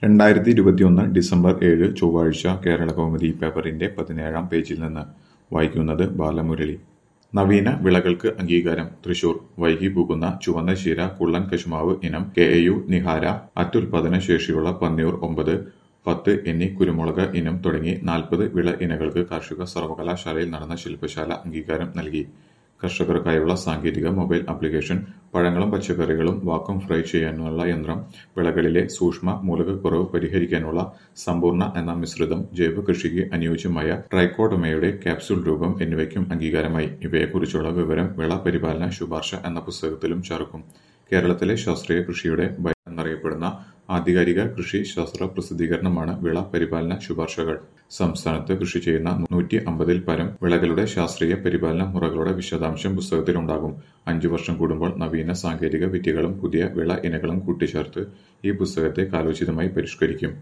രണ്ടായിരത്തി ഇരുപത്തിയൊന്ന് ഡിസംബർ ഏഴ് ചൊവ്വാഴ്ച കേരളകൗമുദി പേപ്പറിന്റെ പതിനേഴാം പേജിൽ നിന്ന് വായിക്കുന്നത് ബാലമുരളി നവീന വിളകൾക്ക് അംഗീകാരം തൃശൂർ വൈകി പൂക്കുന്ന ചുവന്ന ശീര കുള്ളൻ കശുമാവ് ഇനം കെ എ യു നിഹാര അത്യുൽപാദന ശേഷിയുള്ള പന്നിയൂർ ഒമ്പത് പത്ത് എന്നീ കുരുമുളക് ഇനം തുടങ്ങി നാൽപ്പത് വിള ഇനങ്ങൾക്ക് കാർഷിക സർവകലാശാലയിൽ നടന്ന ശില്പശാല അംഗീകാരം നൽകി കർഷകർക്കായുള്ള സാങ്കേതിക മൊബൈൽ ആപ്ലിക്കേഷൻ പഴങ്ങളും പച്ചക്കറികളും വാക്വം ഫ്രൈ ചെയ്യാനുള്ള യന്ത്രം വിളകളിലെ സൂക്ഷ്മ മൂലകക്കുറവ് പരിഹരിക്കാനുള്ള സമ്പൂർണ്ണ എന്ന മിശ്രിതം ജൈവ കൃഷിക്ക് അനുയോജ്യമായ ട്രൈക്കോഡമയുടെ ക്യാപ്സൂൾ രൂപം എന്നിവയ്ക്കും അംഗീകാരമായി ഇവയെക്കുറിച്ചുള്ള വിവരം വിള പരിപാലന ശുപാർശ എന്ന പുസ്തകത്തിലും ചേർക്കും കേരളത്തിലെ ശാസ്ത്രീയ കൃഷിയുടെ ബൈ എന്നറിയപ്പെടുന്ന ആധികാരിക കൃഷി ശാസ്ത്ര പ്രസിദ്ധീകരണമാണ് വിള പരിപാലന ശുപാർശകൾ സംസ്ഥാനത്ത് കൃഷി ചെയ്യുന്ന നൂറ്റി അമ്പതിൽ പരം വിളകളുടെ ശാസ്ത്രീയ പരിപാലന മുറകളുടെ വിശദാംശം പുസ്തകത്തിലുണ്ടാകും അഞ്ചു വർഷം കൂടുമ്പോൾ നവീന സാങ്കേതിക വിദ്യകളും പുതിയ വിള ഇനങ്ങളും കൂട്ടിച്ചേർത്ത് ഈ പുസ്തകത്തെ കാലോചിതമായി പരിഷ്കരിക്കും